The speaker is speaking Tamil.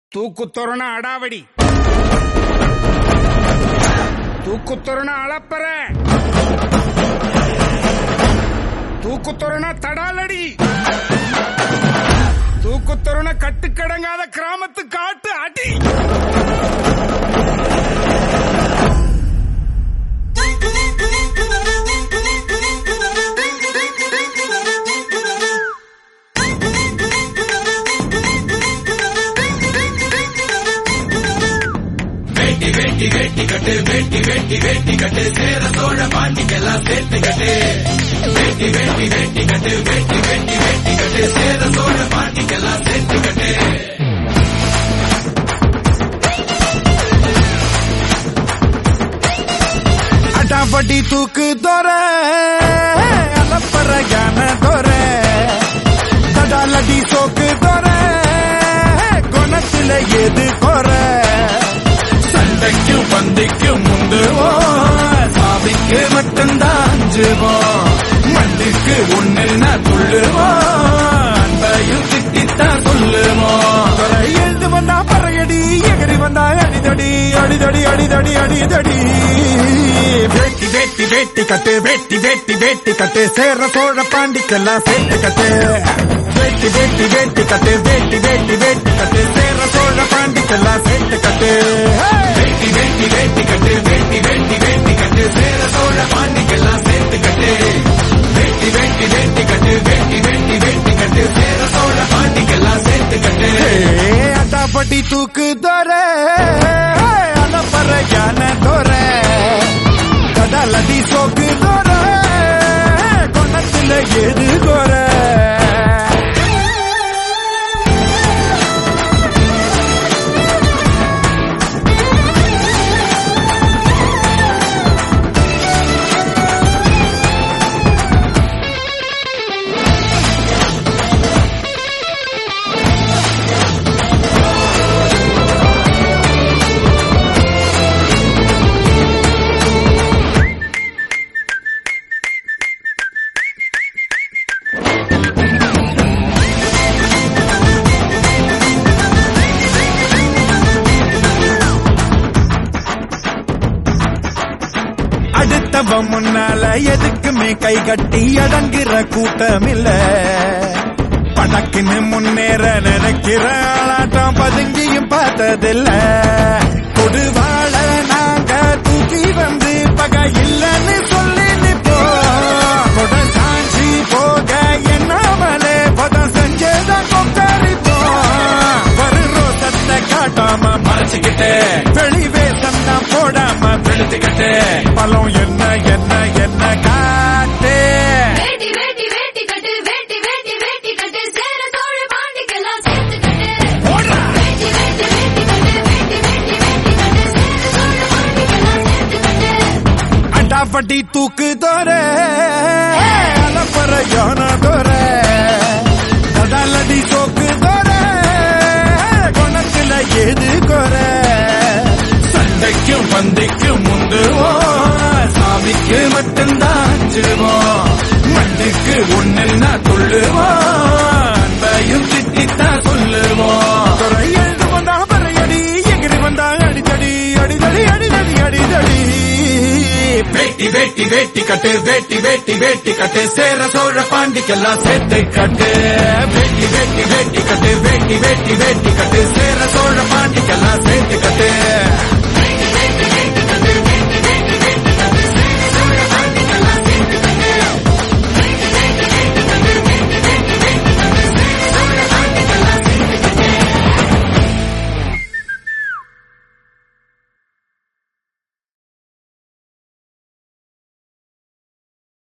தூக்குத்தொரண அடாவடி தூக்குத்தொரண அளப்பற தூக்குத்தொரண தடாலடி தூக்குத்தொரண கட்டுக்கடங்காத கிராமத்து காட்டு அடி அடாபடி தூக்கு தோற அலப்பற யான தோற தடாலடி சோக்கு தோற குணத்துல எது கோர சண்டைக்கு பந்திக்கு முந்துவோம் சாவிக்கு மட்டும்தான் அஞ்சுவோம் மண்ணுக்கு ஒண்ணுன்னா துள்ளுவோம் அன்பையும் திட்டித்தான் சொல்லுவோம் துறை எழுந்து வந்தா பறையடி எகரி வந்தா அடிதடி அடிதடி அடிதடி அடிதடி வேட்டி வேட்டி வேட்டி கட்டு வேட்டி வேட்டி வேட்டி கட்டு சேர சோழ பாண்டிக்கெல்லாம் சேர்த்து கட்டு வேட்டி வேட்டி வேட்டி கட்டு வேட்டி வேட்டி வேட்டி கட்டு சேர சோழ பாண்டிக்கெல்லாம் சேர்த்து கட்டு வேட்டி வேட்டி வேட்டி கட்டு வேட்டி வேட்டி வேட்டி கட்டு சேர சோழ பாண்டிக்கெல்லாம் சேர்த்து கட்டு வேட்டி வேட்டி வேட்டி கட்டு வேட்டி வேட்டி வேட்டி கட்டு சேர சோழ பாண்டிக்கெல்லாம் சேர்த்து கட்டு அட்டாப்பட்டி தூக்கு தோற அலப்பற யான தோற கடலடி சோக்கு தோற கொணத்துல எது கோர அடுத்தவன் முன்னால எதுக்குமே கை கட்டி அடங்குற கூட்டம் இல்ல படக்குன்னு முன்னேற நினைக்கிற ஆளாட்டம் பதுங்கியும் பார்த்ததில்ல கொடுவாள நாங்க தூக்கி வந்து பகை இல்லைன்னு சொல்லி நிப்போம் கொட சாஞ்சி போக என்னாமலே பதம் செஞ்சதான் கொக்கரிப்போம் வரு ரோசத்தை காட்டாம மறைச்சுக்கிட்டு வெளி வேஷம் தான் போடாம வெளுத்துக்கிட்டு பலம் என்ன என்ன என்ன காட்டு வேட்டி வேட்டி வேட்டி கட்டு வேட்டி வேட்டி வேட்டி கட்டு சேர சோழ பாண்டிக்கெல்லாம் சேர்த்து கட்டு வேட்டி வேட்டி வேட்டி கட்டு வேட்டி வேட்டி வேட்டி கட்டு சேர சோழ பாண்டிக்கெல்லாம் சேர்த்து கட்டு அட்டாப்பட்டி தூக்கு தோற அலப்பற யோன தோற கடலடி சோக்கு தோற குணத்துல எது கோர சண்டைக்கும் பந்தைக்கும் முந்துவோம் சாமிக்கு மட்டும்தான் அஞ்சுவோம் மண்ணுக்கு ஒண்ணுன்னா துள்ளுவோம் அன்பையும் திட்டித்தான் சொல்லுவோம் துறை எழுந்து வந்தா பறையடி எகிரி வந்தா அடிதடி அடிதடி அடிதடி அடிதடி வேட்டி வேட்டி வேட்டி கட்டு வேட்டி வேட்டி வேட்டி கட்டு சேர சோழ பாண்டிக்கெல்லாம் சேர்த்து கட்டு வேட்டி வேட்டி வேட்டி கட்டு வேட்டி வேட்டி வேட்டி கட்டு சேர சோழ